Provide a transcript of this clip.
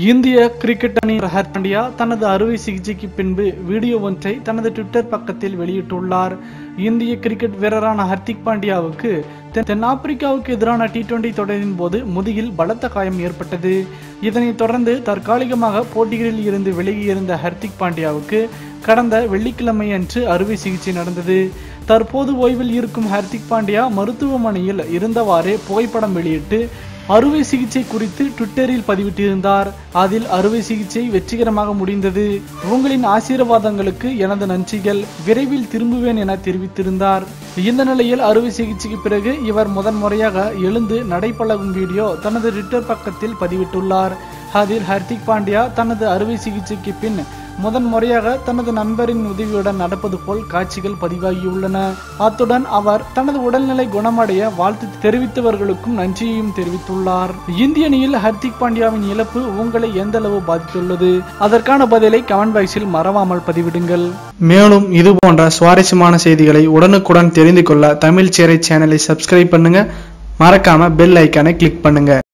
இந்திய கிரிக்கெட் அணி ஹர்திக் பாண்டியா தனது அறுவை சிகிச்சைக்கு பின்பு வீடியோ ஒன்றை தனது ட்விட்டர் பக்கத்தில் வெளியிட்டுள்ளார் இந்திய கிரிக்கெட் வீரரான ஹர்திக் பாண்டியாவுக்கு தென் தென்னாப்பிரிக்காவுக்கு எதிரான டி டுவெண்டி தொடரின் போது முதுகில் பலத்த காயம் ஏற்பட்டது இதனைத் தொடர்ந்து தற்காலிகமாக போட்டிகளில் இருந்து விலகியிருந்த ஹர்திக் பாண்டியாவுக்கு கடந்த வெள்ளிக்கிழமை அன்று அறுவை சிகிச்சை நடந்தது தற்போது ஓய்வில் இருக்கும் ஹர்திக் பாண்டியா மருத்துவமனையில் இருந்தவாறே புகைப்படம் வெளியிட்டு அறுவை சிகிச்சை குறித்து ட்விட்டரில் பதிவிட்டிருந்தார் அதில் அறுவை சிகிச்சை வெற்றிகரமாக முடிந்தது உங்களின் ஆசீர்வாதங்களுக்கு எனது நன்றிகள் விரைவில் திரும்புவேன் என தெரிவித்திருந்தார் இந்த நிலையில் அறுவை சிகிச்சைக்கு பிறகு இவர் முதன்முறையாக எழுந்து நடைபழகும் வீடியோ தனது ட்விட்டர் பக்கத்தில் பதிவிட்டுள்ளார் அதில் ஹர்திக் பாண்டியா தனது அறுவை சிகிச்சைக்கு பின் முதன் முறையாக தனது நண்பரின் உதவியுடன் நடப்பது போல் காட்சிகள் பதிவாகியுள்ளன அத்துடன் அவர் தனது உடல்நிலை குணமடைய வாழ்த்து தெரிவித்தவர்களுக்கும் நன்றியையும் தெரிவித்துள்ளார் இந்திய அணியில் ஹர்திக் பாண்டியாவின் இழப்பு உங்களை எந்த அளவு பாதித்துள்ளது அதற்கான பதிலை கமெண்ட் பாக்ஸில் மறவாமல் பதிவிடுங்கள் மேலும் இது போன்ற சுவாரஸ்யமான செய்திகளை உடனுக்குடன் தெரிந்து கொள்ள தமிழ் சேரை சேனலை சப்ஸ்கிரைப் பண்ணுங்க மறக்காம பெல் ஐக்கானை கிளிக் பண்ணுங்க